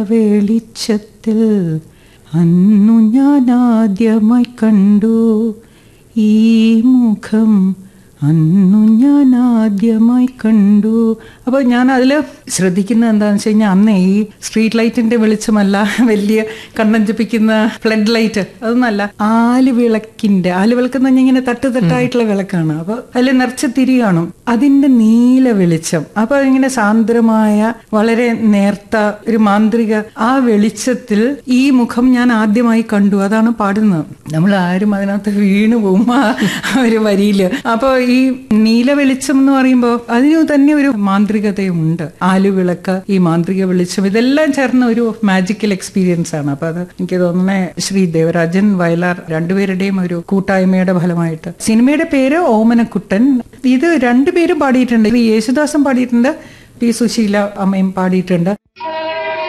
വെളിച്ചത്തിൽ അന്നു ഞാൻ ആദ്യമായി കണ്ടു ഈ മുഖം അന്നു ഞാൻ ആദ്യമായി കണ്ടു അപ്പോൾ ഞാൻ അതിൽ ശ്രദ്ധിക്കുന്നത് എന്താണെന്ന് വെച്ച് കഴിഞ്ഞാൽ അന്ന് ഈ സ്ട്രീറ്റ് ലൈറ്റിന്റെ വെളിച്ചമല്ല വലിയ കണ്ണഞ്ചിപ്പിക്കുന്ന ഫ്ലഡ് ലൈറ്റ് അതൊന്നല്ല ആല് വിളക്കിന്റെ ആല് വിളക്ക് എന്ന് പറഞ്ഞാൽ ഇങ്ങനെ തട്ട് തട്ടായിട്ടുള്ള വിളക്കാണ് അപ്പോൾ അതിൽ നിറച്ച് തിരി കാണും അതിന്റെ നീല വെളിച്ചം അപ്പോൾ അതിങ്ങനെ സാന്ദ്രമായ വളരെ നേർത്ത ഒരു മാന്ത്രിക ആ വെളിച്ചത്തിൽ ഈ മുഖം ഞാൻ ആദ്യമായി കണ്ടു അതാണ് പാടുന്നത് നമ്മൾ ആരും അതിനകത്ത് വീണു പോകും ആ ഒരു വരിയില് അപ്പോൾ ഈ നീല വെളിച്ചം എന്ന് പറയുമ്പോൾ അതിന് തന്നെ ഒരു മാന്ത്രികതയുണ്ട് ആലുവിളക്ക് ഈ മാന്ത്രിക വെളിച്ചം ഇതെല്ലാം ചേർന്ന ഒരു മാജിക്കൽ എക്സ്പീരിയൻസ് ആണ് അപ്പൊ അത് എനിക്ക് തോന്നുന്നത് ശ്രീ ദേവരാജൻ വയലാർ രണ്ടുപേരുടെയും ഒരു കൂട്ടായ്മയുടെ ഫലമായിട്ട് സിനിമയുടെ പേര് ഓമനക്കുട്ടൻ ഇത് രണ്ടുപേരും പാടിയിട്ടുണ്ട് ഈ യേശുദാസും പാടിയിട്ടുണ്ട് പി സുശീല അമ്മയും പാടിയിട്ടുണ്ട്